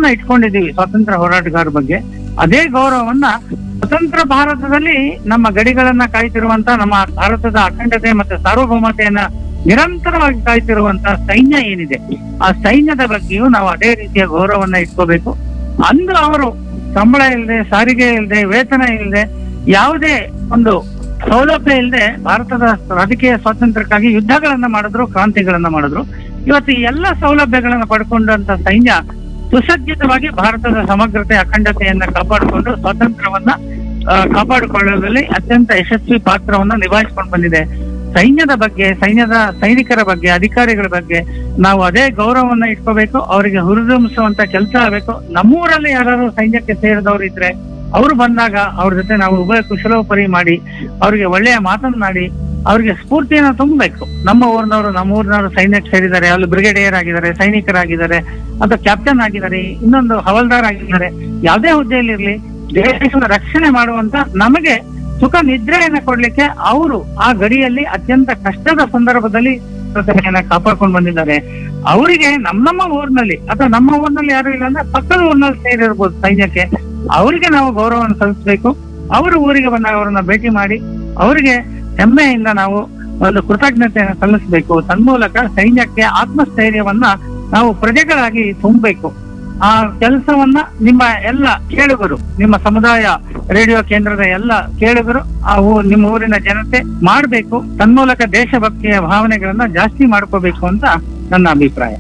ಗೌರವವನ್ನ ಇಟ್ಕೊಂಡಿದ್ದೀವಿ ಸ್ವಾತಂತ್ರ್ಯ ಹೋರಾಟಗಾರರ ಬಗ್ಗೆ ಅದೇ ಗೌರವವನ್ನ ಸ್ವತಂತ್ರ ಭಾರತದಲ್ಲಿ ನಮ್ಮ ಗಡಿಗಳನ್ನ ಕಾಯ್ತಿರುವಂತ ನಮ್ಮ ಭಾರತದ ಅಖಂಡತೆ ಮತ್ತೆ ಸಾರ್ವಭೌಮತೆಯನ್ನ ನಿರಂತರವಾಗಿ ಕಾಯ್ತಿರುವಂತ ಸೈನ್ಯ ಏನಿದೆ ಆ ಸೈನ್ಯದ ಬಗ್ಗೆಯೂ ನಾವು ಅದೇ ರೀತಿಯ ಗೌರವವನ್ನ ಇಟ್ಕೋಬೇಕು ಅಂದು ಅವರು ಸಂಬಳ ಇಲ್ಲದೆ ಸಾರಿಗೆ ಇಲ್ಲದೆ ವೇತನ ಇಲ್ಲದೆ ಯಾವುದೇ ಒಂದು ಸೌಲಭ್ಯ ಇಲ್ಲದೆ ಭಾರತದ ರಾಜಕೀಯ ಸ್ವಾತಂತ್ರ್ಯಕ್ಕಾಗಿ ಯುದ್ಧಗಳನ್ನ ಮಾಡಿದ್ರು ಕ್ರಾಂತಿಗಳನ್ನ ಮಾಡಿದ್ರು ಇವತ್ತು ಈ ಎಲ್ಲ ಸೌಲಭ್ಯಗಳನ್ನ ಪಡ್ಕೊಂಡಂತ ಸೈನ್ಯ ಸುಸಜ್ಜಿತವಾಗಿ ಭಾರತದ ಸಮಗ್ರತೆ ಅಖಂಡತೆಯನ್ನ ಕಾಪಾಡಿಕೊಂಡು ಸ್ವಾತಂತ್ರ್ಯವನ್ನ ಆ, ಕಾಪಾಡಿಕೊಳ್ಳುವುದರಲ್ಲಿ ಅತ್ಯಂತ ಯಶಸ್ವಿ ಪಾತ್ರವನ್ನ ನಿಭಾಯಿಸ್ಕೊಂಡು ಬಂದಿದೆ ಸೈನ್ಯದ ಬಗ್ಗೆ ಸೈನ್ಯದ ಸೈನಿಕರ ಬಗ್ಗೆ ಅಧಿಕಾರಿಗಳ ಬಗ್ಗೆ ನಾವು ಅದೇ ಗೌರವವನ್ನ ಇಟ್ಕೋಬೇಕು ಅವರಿಗೆ ಹುರಿದುಂಬಿಸುವಂತ ಕೆಲಸ ಆಗಬೇಕು ನಮ್ಮೂರಲ್ಲಿ ಯಾರು ಸೈನ್ಯಕ್ಕೆ ಸೇರಿದವರು ಇದ್ರೆ ಅವರು ಬಂದಾಗ ಅವ್ರ ಜೊತೆ ನಾವು ಉಭಯ ಕುಶಲೋಪರಿ ಮಾಡಿ ಅವ್ರಿಗೆ ಒಳ್ಳೆಯ ಮಾತನ್ನಾಡಿ ಅವ್ರಿಗೆ ಸ್ಫೂರ್ತಿಯನ್ನ ತುಂಬಬೇಕು ನಮ್ಮ ಊರಿನವರು ನಮ್ಮ ಊರಿನವರು ಸೈನ್ಯಕ್ಕೆ ಸೇರಿದ್ದಾರೆ ಅಲ್ಲಿ ಬ್ರಿಗೇಡಿಯರ್ ಆಗಿದ್ದಾರೆ ಸೈನಿಕರಾಗಿದ್ದಾರೆ ಅಥವಾ ಕ್ಯಾಪ್ಟನ್ ಆಗಿದ್ದಾರೆ ಇನ್ನೊಂದು ಹವಲ್ದಾರ್ ಆಗಿದ್ದಾರೆ ಯಾವುದೇ ಹುದ್ದೆಯಲ್ಲಿರ್ಲಿ ದೇಶದ ರಕ್ಷಣೆ ಮಾಡುವಂತ ನಮಗೆ ಸುಖ ನಿದ್ರೆಯನ್ನ ಕೊಡ್ಲಿಕ್ಕೆ ಅವರು ಆ ಗಡಿಯಲ್ಲಿ ಅತ್ಯಂತ ಕಷ್ಟದ ಸಂದರ್ಭದಲ್ಲಿ ಪ್ರತಿಮೆಯನ್ನ ಕಾಪಾಡ್ಕೊಂಡು ಬಂದಿದ್ದಾರೆ ಅವರಿಗೆ ನಮ್ಮ ನಮ್ಮ ಊರಿನಲ್ಲಿ ಅಥವಾ ನಮ್ಮ ಊರಿನಲ್ಲಿ ಯಾರು ಇಲ್ಲ ಅಂದ್ರೆ ಪಕ್ಕದ ಊರಿನಲ್ಲಿ ಸೇರಿರ್ಬೋದು ಸೈನ್ಯಕ್ಕೆ ಅವರಿಗೆ ನಾವು ಗೌರವವನ್ನು ಸಲ್ಲಿಸಬೇಕು ಅವರು ಊರಿಗೆ ಬಂದಾಗ ಅವರನ್ನ ಭೇಟಿ ಮಾಡಿ ಅವರಿಗೆ ಹೆಮ್ಮೆಯಿಂದ ನಾವು ಒಂದು ಕೃತಜ್ಞತೆಯನ್ನು ಸಲ್ಲಿಸಬೇಕು ತನ್ಮೂಲಕ ಸೈನ್ಯಕ್ಕೆ ಆತ್ಮಸ್ಥೈರ್ಯವನ್ನ ನಾವು ಪ್ರಜೆಗಳಾಗಿ ತುಂಬಬೇಕು ಆ ಕೆಲಸವನ್ನ ನಿಮ್ಮ ಎಲ್ಲ ಕೇಳುಗರು ನಿಮ್ಮ ಸಮುದಾಯ ರೇಡಿಯೋ ಕೇಂದ್ರದ ಎಲ್ಲ ಕೇಳುಗರು ಆ ಊ- ನಿಮ್ಮ ಊರಿನ ಜನತೆ ಮಾಡಬೇಕು ತನ್ಮೂಲಕ ದೇಶಭಕ್ತಿಯ ಭಾವನೆಗಳನ್ನ ಜಾಸ್ತಿ ಮಾಡ್ಕೋಬೇಕು ಅಂತ ನನ್ನ ಅಭಿಪ್ರಾಯ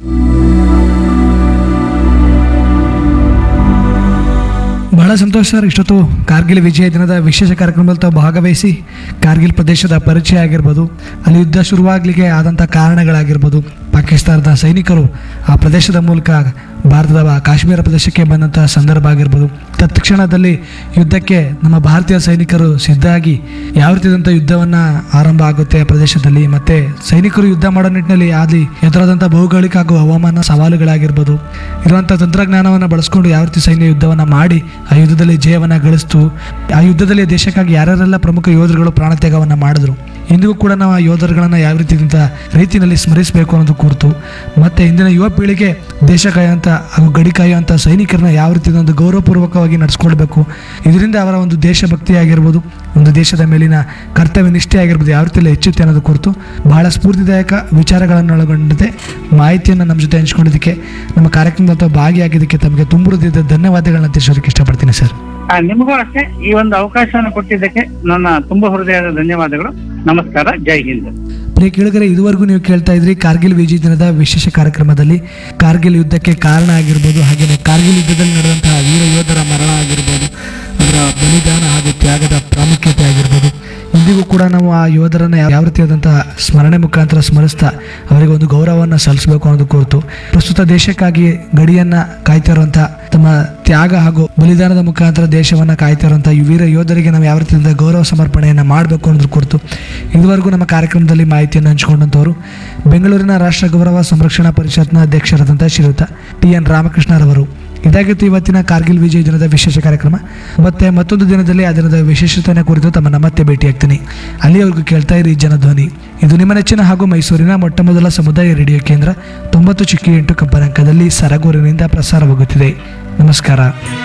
ಬಹಳ ಸಂತೋಷ ಸರ್ ಇಷ್ಟೊತ್ತು ಕಾರ್ಗಿಲ್ ವಿಜಯ ದಿನದ ವಿಶೇಷ ಕಾರ್ಯಕ್ರಮದಲ್ಲಿ ತಾವು ಭಾಗವಹಿಸಿ ಕಾರ್ಗಿಲ್ ಪ್ರದೇಶದ ಪರಿಚಯ ಆಗಿರ್ಬೋದು ಅಲ್ಲಿ ಯುದ್ಧ ಶುರುವಾಗಲಿಕ್ಕೆ ಆದಂಥ ಕಾರಣಗಳಾಗಿರ್ಬೋದು ಪಾಕಿಸ್ತಾನದ ಸೈನಿಕರು ಆ ಪ್ರದೇಶದ ಮೂಲಕ ಭಾರತದ ಕಾಶ್ಮೀರ ಪ್ರದೇಶಕ್ಕೆ ಬಂದಂಥ ಸಂದರ್ಭ ಆಗಿರ್ಬೋದು ತತ್ಕ್ಷಣದಲ್ಲಿ ಯುದ್ಧಕ್ಕೆ ನಮ್ಮ ಭಾರತೀಯ ಸೈನಿಕರು ಸಿದ್ಧಾಗಿ ಯಾವ ರೀತಿಯಾದಂಥ ಯುದ್ಧವನ್ನು ಆರಂಭ ಆಗುತ್ತೆ ಆ ಪ್ರದೇಶದಲ್ಲಿ ಮತ್ತು ಸೈನಿಕರು ಯುದ್ಧ ಮಾಡೋ ನಿಟ್ಟಿನಲ್ಲಿ ಅಲ್ಲಿ ಎದುರಾದಂಥ ಭೌಗೋಳಿಕ ಹಾಗೂ ಹವಾಮಾನ ಸವಾಲುಗಳಾಗಿರ್ಬೋದು ಇರುವಂಥ ತಂತ್ರಜ್ಞಾನವನ್ನು ಬಳಸ್ಕೊಂಡು ಯಾವ ರೀತಿ ಸೈನ್ಯ ಯುದ್ಧವನ್ನು ಮಾಡಿ ಆ ಯುದ್ಧದಲ್ಲಿ ಜಯವನ್ನು ಗಳಿಸ್ತು ಆ ಯುದ್ಧದಲ್ಲಿ ದೇಶಕ್ಕಾಗಿ ಯಾರ್ಯಾರೆಲ್ಲ ಪ್ರಮುಖ ಯೋಧರುಗಳು ಪ್ರಾಣತ್ಯಾಗವನ್ನು ಮಾಡಿದ್ರು ಇಂದಿಗೂ ಕೂಡ ನಾವು ಆ ಯೋಧರುಗಳನ್ನು ಯಾವ ರೀತಿಯಿಂದ ರೀತಿಯಲ್ಲಿ ಸ್ಮರಿಸಬೇಕು ಅನ್ನೋದು ಕುರಿತು ಮತ್ತು ಇಂದಿನ ಯುವ ಪೀಳಿಗೆ ದೇಶ ಕಾಯುವಂಥ ಹಾಗೂ ಗಡಿ ಕಾಯುವಂಥ ಸೈನಿಕರನ್ನ ಯಾವ ರೀತಿ ಒಂದು ಗೌರವಪೂರ್ವಕವಾಗಿ ನಡೆಸ್ಕೊಳ್ಬೇಕು ಇದರಿಂದ ಅವರ ಒಂದು ದೇಶಭಕ್ತಿ ಆಗಿರ್ಬೋದು ಒಂದು ದೇಶದ ಮೇಲಿನ ಕರ್ತವ್ಯ ನಿಷ್ಠೆ ಆಗಿರ್ಬೋದು ಯಾವ ರೀತಿಯಲ್ಲಿ ಹೆಚ್ಚುತ್ತೆ ಅನ್ನೋದು ಕುರಿತು ಬಹಳ ಸ್ಫೂರ್ತಿದಾಯಕ ವಿಚಾರಗಳನ್ನು ಒಳಗೊಂಡಂತೆ ಮಾಹಿತಿಯನ್ನು ನಮ್ಮ ಜೊತೆ ಹಂಚ್ಕೊಂಡಿದ್ದಕ್ಕೆ ನಮ್ಮ ಕಾರ್ಯಕ್ರಮದ ಅಥವಾ ಭಾಗಿಯಾಗಿದ್ದಕ್ಕೆ ತಮಗೆ ತುಂಬ ಹೃದಯದ ಧನ್ಯವಾದಗಳನ್ನ ತಿಳಿಸೋದಕ್ಕೆ ಇಷ್ಟಪಡ್ತೀನಿ ಸರ್ ಆ, ನಿಮಗೂ ಅಷ್ಟೇ ಈ ಒಂದು ಅವಕಾಶವನ್ನು ಕೊಟ್ಟಿದ್ದಕ್ಕೆ ನನ್ನ ತುಂಬ ಹೃದಯದ ಧನ್ಯವಾದಗಳು ನಮಸ್ಕಾರ ಜೈ ಹಿಂದ್ ಪ್ರಿಯ ಕೇಳಿದರೆ ಇದುವರೆಗೂ ನೀವು ಕೇಳ್ತಾ ಇದ್ರಿ ಕಾರ್ಗಿಲ್ ವಿಜಯ ದಿನದ ವಿಶೇಷ ಕಾರ್ಯಕ್ರಮದಲ್ಲಿ ಕಾರ್ಗಿಲ್ ಯುದ್ಧಕ್ಕೆ ಕಾರಣ ಆಗಿರ್ಬೋದು ಹಾಗೆಯೇ ಕಾರ್ಗಿಲ್ ಯುದ್ಧದಲ್ಲಿ ನಡೆದಂತಹ ವೀರ ಯೋಧರ ಮರಣ ಆಗಿರ್ಬೋದು ಅದರ ಬಲಿದಾನ ಹಾಗೂ ತ್ಯಾಗದ ಪ್ರಾಮುಖ್ಯತೆ ಆಗಿರ್ಬೋದು ಇಂದಿಗೂ ಕೂಡ ನಾವು ಆ ಯೋಧರನ್ನು ಯಾವ ರೀತಿಯಾದಂತಹ ಸ್ಮರಣೆ ಮುಖಾಂತರ ಸ್ಮರಿಸ್ತಾ ಅವರಿಗೆ ಒಂದು ಗೌರವವನ್ನು ಸಲ್ಲಿಸಬೇಕು ಅನ್ನೋದು ಕುರಿತು ಪ್ರಸ್ತುತ ದೇಶಕ್ಕಾಗಿ ಗಡಿಯನ್ನ ಕಾಯ್ತಾ ಇರುವಂಥ ತಮ್ಮ ತ್ಯಾಗ ಹಾಗೂ ಬಲಿದಾನದ ಮುಖಾಂತರ ದೇಶವನ್ನು ಕಾಯ್ತಾ ಇರುವಂಥ ಈ ವೀರ ಯೋಧರಿಗೆ ನಾವು ಯಾವ ರೀತಿಯಿಂದ ಗೌರವ ಸಮರ್ಪಣೆಯನ್ನು ಮಾಡಬೇಕು ಅನ್ನೋದ್ರ ಕುರಿತು ಇದುವರೆಗೂ ನಮ್ಮ ಕಾರ್ಯಕ್ರಮದಲ್ಲಿ ಮಾಹಿತಿಯನ್ನು ಹಂಚಿಕೊಂಡಂಥವರು ಬೆಂಗಳೂರಿನ ರಾಷ್ಟ್ರ ಗೌರವ ಸಂರಕ್ಷಣಾ ಪರಿಷತ್ನ ಅಧ್ಯಕ್ಷರಾದಂಥ ಶ್ರೀಯುತ ಟಿ ಎನ್ ರಾಮಕೃಷ್ಣರವರು ಇದಾಗಿತ್ತು ಇವತ್ತಿನ ಕಾರ್ಗಿಲ್ ವಿಜಯ ದಿನದ ವಿಶೇಷ ಕಾರ್ಯಕ್ರಮ ಮತ್ತೆ ಮತ್ತೊಂದು ದಿನದಲ್ಲಿ ಆ ದಿನದ ವಿಶೇಷತೆಯ ಕುರಿತು ತಮ್ಮನ್ನ ಮತ್ತೆ ಭೇಟಿಯಾಗ್ತೀನಿ ಅಲ್ಲಿಯವರೆಗೂ ಕೇಳ್ತಾ ಇರಿ ಜನಧ್ವನಿ ಇದು ನಿಮ್ಮ ನೆಚ್ಚಿನ ಹಾಗೂ ಮೈಸೂರಿನ ಮೊಟ್ಟ ಮೊದಲ ಸಮುದಾಯ ರೇಡಿಯೋ ಕೇಂದ್ರ ತೊಂಬತ್ತು ಚಿಕ್ಕಿ ಎಂಟು ಕಂಪನಾಂಕದಲ್ಲಿ ಸರಗೂರಿನಿಂದ ಪ್ರಸಾರವಾಗುತ್ತಿದೆ ನಮಸ್ಕಾರ